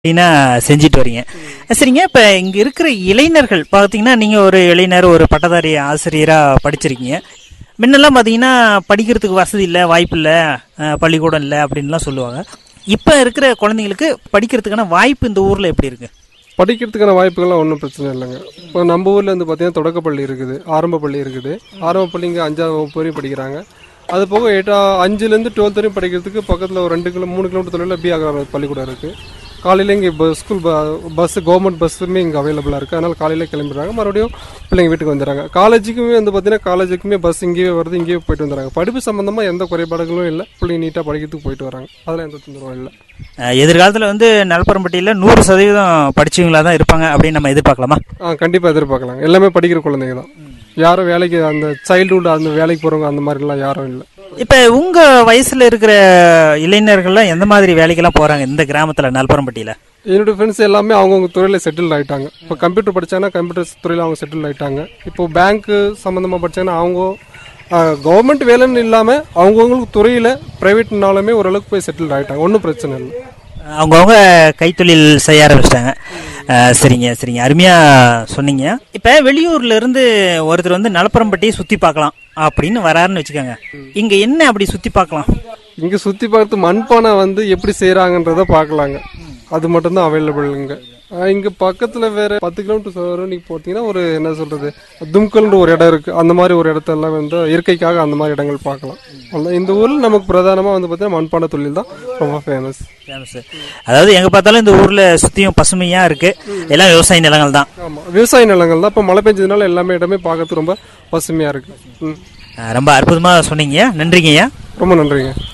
அப்படின்னா செஞ்சுட்டு வரீங்க சரிங்க இப்போ இங்கே இருக்கிற இளைஞர்கள் பார்த்தீங்கன்னா நீங்கள் ஒரு இளைஞர் ஒரு பட்டதாரி ஆசிரியராக படிச்சிருக்கீங்க முன்னெல்லாம் பார்த்தீங்கன்னா படிக்கிறதுக்கு வசதி இல்லை வாய்ப்பு இல்லை அஹ், பள்ளிக்கூடம் இல்லை அப்படின்லாம் சொல்லுவாங்க இப்போ இருக்கிற குழந்தைங்களுக்கு படிக்கிறதுக்கான வாய்ப்பு இந்த ஊரில் எப்படி இருக்கு படிக்கிறதுக்கான வாய்ப்புகள்லாம் ஒன்றும் பிரச்சனை இல்லைங்க இப்போ நம்ம ஊரில் வந்து பார்த்தீங்கன்னா தொடக்கப்பள்ளி இருக்குது ஆரம்ப பள்ளி இருக்குது ஆரம்ப பள்ளி இங்கே அஞ்சாவது வகுப்பு வரையும் படிக்கிறாங்க அது போக எட்டா அஞ்சுலேருந்து டுவெல்த் வரையும் படிக்கிறதுக்கு பக்கத்தில் ஒரு ரெண்டு கிலோ மூணு கிலோமீட்டர் தொலைவில் பி ஆகிற பள்ளிக்கூடம் இருக்குது காலையில் இங்கே பஸ் ஸ்கூல் பஸ் கவர்மெண்ட் பஸ்ஸுமே இங்கே அவைலபிளாக இருக்குது அதனால் காலையில் கிளம்பிடுறாங்க மறுபடியும் பிள்ளைங்க வீட்டுக்கு வந்துடுறாங்க காலேஜுக்குமே வந்து பார்த்தீங்கன்னா காலேஜுக்குமே பஸ் இங்கேயே வருது இங்கேயே போயிட்டு வந்துடுறாங்க படிப்பு சம்மந்தமாக எந்த குறைபாடுகளும் இல்லை பிள்ளைங்க நீட்டாக படிக்கிறதுக்கு போயிட்டு வராங்க அதெல்லாம் எந்த தொந்தரவும் இல்லை அஹ், எதிர்காலத்தில் வந்து நலப்பரம்பட்டியில் நூறு சதவீதம் படிச்சவங்களா தான் இருப்பாங்க அப்படின்னு நம்ம எதிர்பார்க்கலாமா ஆ கண்டிப்பாக எதிர்பார்க்கலாம் எல்லாமே படிக்கிற குழந்தைங்க தான் யாரும் வேலைக்கு அந்த சைல்டுஹுட் அந்த வேலைக்கு போகிறவங்க அந்த மாதிரிலாம் யாரும் இல்லை இப்போ உங்கள் வயசில் இருக்கிற இளைஞர்கள்லாம் எந்த மாதிரி வேலைக்கெல்லாம் போகிறாங்க இந்த கிராமத்தில் நல்பரம்பட்டியில் என்னோட ஃப்ரெண்ட்ஸ் எல்லாமே அவங்கவுங்க துறையில் செட்டில் ஆயிட்டாங்க இப்போ கம்ப்யூட்டர் படிச்சாங்கன்னா கம்ப்யூட்டர் துறையில் அவங்க செட்டில் ஆயிட்டாங்க இப்போ பேங்க்கு சம்மந்தமாக படிச்சாங்கன்னா அவங்க கவர்மெண்ட் வேலைன்னு இல்லாமல் அவங்கவுங்களுக்கு துறையில் ப்ரைவேட்னாலுமே ஓரளவுக்கு போய் செட்டில் ஆயிட்டாங்க ஒன்றும் பிரச்சனை இல்லை அவங்கவுங்க கைத்தொழில் செய்ய ஆரம்பிச்சிட்டாங்க அஹ், சரிங்க சரிங்க அருமையாக சொன்னீங்க இப்போ வெளியூர்ல இருந்து ஒருத்தர் வந்து நலப்பரம்பட்டியை சுற்றி பார்க்கலாம் அப்படின்னு வராருன்னு வச்சுக்கோங்க இங்கே என்ன அப்படி சுற்றி பார்க்கலாம் இங்கே சுற்றி பார்த்து மண்பானை வந்து எப்படி செய்கிறாங்கன்றத பார்க்கலாங்க அது மட்டும்தான் அவைலபிள் இங்கே இங்கே பக்கத்தில் வேற பத்து கிலோமீட்டர் வரும் நீங்கள் போட்டிங்கன்னா ஒரு என்ன சொல்கிறது தும்கல்ன்ற ஒரு இடம் இருக்குது அந்த மாதிரி ஒரு இடத்தெல்லாம் வந்து இயற்கைக்காக அந்த மாதிரி இடங்கள் பார்க்கலாம் அவ்வளவுதான். இந்த ஊரில் நமக்கு பிரதானமாக வந்து பார்த்தீங்கன்னா மண்பானை தொழில் தான் ரொம்ப ஃபேமஸ் ஃபேமஸ் அதாவது எங்கே பார்த்தாலும் இந்த ஊரில் சுற்றியும் பசுமையாக இருக்குது எல்லாம் விவசாய நிலங்கள் தான் ஆமாம் விவசாய நிலங்கள் தான் இப்போ மழை பெஞ்சதுனால எல்லாமே இடமே பார்க்கறதுக்கு ரொம்ப பசுமையாக இருக்குது ம் அஹ், ரொம்ப அற்புதமாக சொன்னீங்க நன்றிங்கய்யா ரொம்ப நன்றிங்க